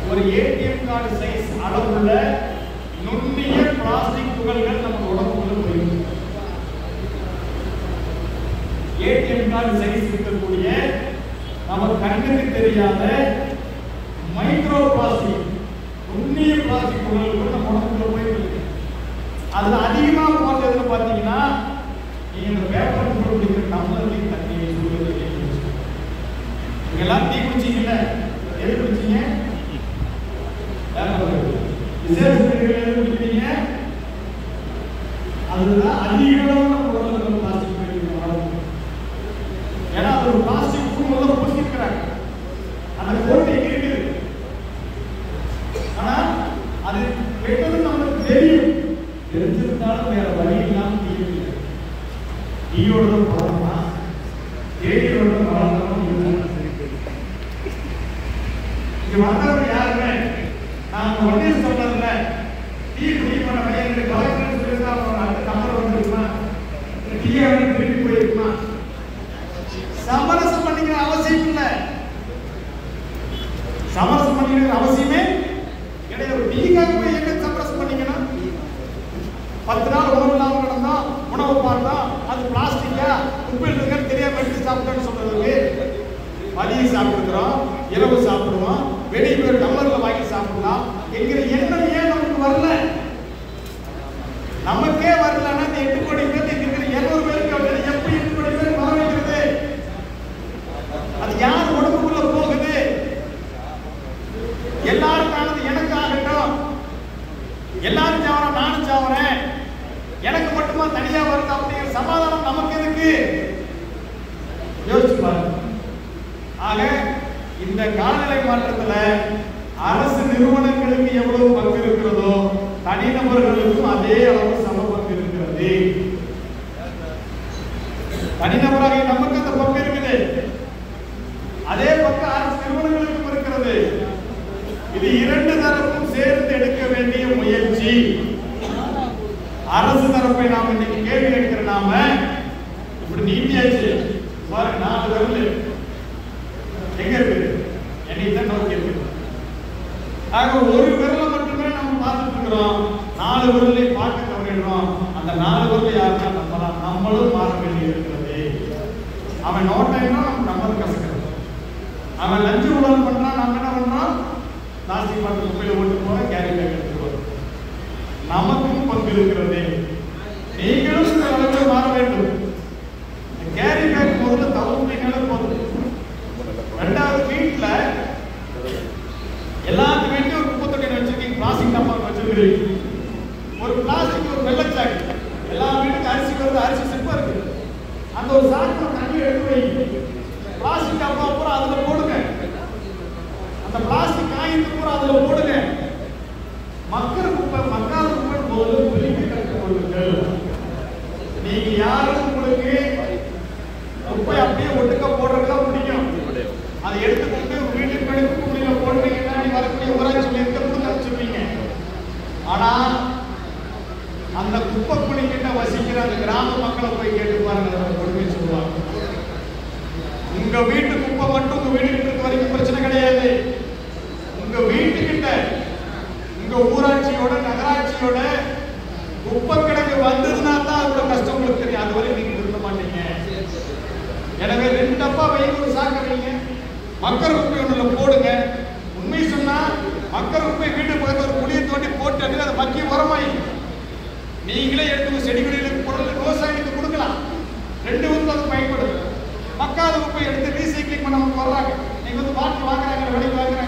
ஒரு ATM card size அளவுள்ள நுண்ணிய பிளாஸ்டிக் துகள்கள் நம்ம உடம்புக்குள்ள போயிருக்கு ஏடிஎம் கார்டு சைஸ் இருக்கக்கூடிய நம்ம கண்ணுக்கு தெரியாத மைக்ரோ பிளாஸ்டிக் நுண்ணிய பிளாஸ்டிக் துகள்கள் கூட நம்ம உடம்புக்குள்ள போயிருக்கு அதுல அதிகமா போறது எதுன்னு பாத்தீங்கன்னா நீங்க இந்த பேப்பர் கூட குடிக்கிற டம்ளர்லையும் தண்ணி சுடுறது நீங்க எல்லாம் டீ குடிச்சீங்கல்ல எது குடிச்சீங்க விசேஷ பிரிவுகள் எது குடிக்கிறீங்க அதுதான் அதிக அளவு நம்ம உடம்புல நம்ம பிளாஸ்டிக் போயிட்டு ஏன்னா அது ஒரு பிளாஸ்டிக் பூமியில பூசிக்கிறாங்க அந்த கோட்டை இருக்குது ஆனா அது கெட்டது நமக்கு தெரியும் தெரிஞ்சிருந்தாலும் வேற வழி இல்லாம தீயவில்லை தீயோட பழமா தேடியோட பழமா இங்க வந்தவங்க யாருமே நான் உடனே சொன்னதுல டீ குடிக்கிற பையனுக்கு கலெக்டர் சொல்லியிருந்தா அவன் அடுத்த நம்பர் வந்துருக்குமா டீயை வந்து திருப்பி போயிருக்குமா சமரசம் பண்ணிக்கிற அவசியம் இல்லை சமரசம் பண்ணிக்கிற அவசியமே கிடையாது டீக்காக போய் எங்க சமரசம் பண்ணிக்கணும் பத்து நாள் உணவு இல்லாம கிடந்தோம் உணவு பார்த்தோம் அது பிளாஸ்டிக்கா உப்பில் இருக்குன்னு தெரியாம எடுத்து சாப்பிட்டோம்னு சொல்றதுக்கு மதியம் சாப்பிட்டுக்கிறோம் இரவு சாப்பிடுவோம் வெளியே போய் டம்ளர்ல வாங்கி சாப்பிடலாம் என்கிற எண்ணம் ஏன் நமக்கு வரல நமக்கே வரலன்னா இந்த எட்டு கோடி பேர் இங்க இருக்கிற இருநூறு பேருக்கு வந்து எப்படி எட்டு கோடி பேர் வர வைக்கிறது அது யார் உடம்புக்குள்ள போகுது எல்லாருக்கானது எனக்கு ஆகட்டும் எல்லாரும் சாவறோம் நானும் சாவறேன் எனக்கு மட்டுமா தனியா வருது அப்படிங்கிற சமாதானம் நமக்கு எதுக்கு யோசிச்சு பாருங்க ஆக இந்த காலநிலை மாற்றத்துல அரசு நிறுவனங்களுக்கு எவ்வளவு பங்கு இருக்கிறதோ தனிநபர்களுக்கும் அதே அளவு சம பங்கு இருக்கிறது தனிநபராக நமக்கு அந்த பங்கு இருக்குது அதே பங்கு அரசு நிறுவனங்களுக்கும் இருக்கிறது இது இரண்டு தரப்பும் சேர்ந்து எடுக்க வேண்டிய முயற்சி அரசு தரப்பை நாம இன்னைக்கு கேள்வி கேட்கிற நாம இப்படி நீட்டியாச்சு பாருங்க நாலு விரல் எங்க இருக்கு என்னை தான் நோக்கி இருக்கு ஆக ஒரு விரலை மட்டுமே நம்ம பார்த்துட்டு இருக்கிறோம் நாலு விரலை பார்க்க தவறிடுறோம் அந்த நாலு விரல் யாருன்னா நம்ம தான் நம்மளும் மாற வேண்டி இருக்கிறது அவன் நோட்டைனா நம்ம நம்பர் கசக்கிறது அவன் லஞ்சு ஊழல் பண்றான் நம்ம என்ன பண்றோம் பிளாஸ்டிக் பாட்டில் குப்பையில ஓட்டு போற கேரி பேக் எடுத்துட்டு வரோம் நமக்கும் பங்கு இருக்கிறது நீங்களும் இந்த அளவில் மாற வேண்டும் கேரி பேக் முதல்ல தவிர்த்தீங்களே போதும் ரெண்டாவது வீட்டுல எல்லாத்து வீட்லயும் ஒரு குப்பை தொட்டி வச்சிருக்கீங்க பிளாஸ்டிக் டப்பா வச்சிருக்கீங்க ஒரு பிளாஸ்டிக் ஒரு வெள்ளச்சாக்கு எல்லா வீட்டுக்கு அரிசி வருது அரிசி சிப்பா இருக்கு அந்த ஒரு சாக்கு தண்ணி எடுத்து வைங்க பிளாஸ்டிக் டப்பா பூரா அதுல போடுங்க அந்த பிளாஸ்டிக் காகிதத்தை பூரா அதுல போடுங்க மக்கள் குப்பை மக்காத குப்பை போது பிரித்து கற்றுக்கொள்ளுங்கள் நீங்க யாரும் உங்களுக்கு குப்பை அப்படியே ஒட்டுக்க போடுறதுதான் பிடிக்கும் அதை எடுத்துக்கொண்டு உங்க வீட்டுக்கு போய் குப்பை குழியில போடுறீங்கன்னா நீ வரக்கூடிய ஊராட்சி இருக்க கொடுத்து அனுப்பிச்சிருப்பீங்க ஆனா அந்த குப்பை குழி கிட்ட வசிக்கிற அந்த கிராம மக்களை போய் கேட்டு பாருங்க அதை கொடுமை சொல்லுவாங்க உங்க வீட்டு குப்பை மட்டும் உங்க வீட்டுக்கு இருக்க வரைக்கும் பிரச்சனை கிடையாது உங்க வீட்டுக்கிட்ட உங்க ஊராட்சியோட நகராட்சியோட குப்பை கிடங்கு வந்ததுன்னா தான் அதோட கஷ்டம் உங்களுக்கு தெரியும் அது வரை நீங்க இருக்க மாட்டீங்க எனவே ரெண்டு டப்பா வைங்க ஒரு சாக்க வைங்க மக்கள் குப்பை ஒண்ணுல போடுங்க உண்மை சொன்னா மக்கள் குப்பை வீட்டு பக்கத்துல ஒரு குழியை தோண்டி போட்டு அப்படியே அதை மக்கி உரமாயி நீங்களே எடுத்து உங்க செடிகளில் பொருள் விவசாயிகளுக்கு கொடுக்கலாம் ரெண்டு வந்து அது பயன்படுது மக்காத குப்பை எடுத்து ரீசைக்ளிங் பண்ண நமக்கு வர்றாங்க நீங்க வந்து பாட்டில் வாங்குறாங்க விலைக்கு வாங்குறாங்க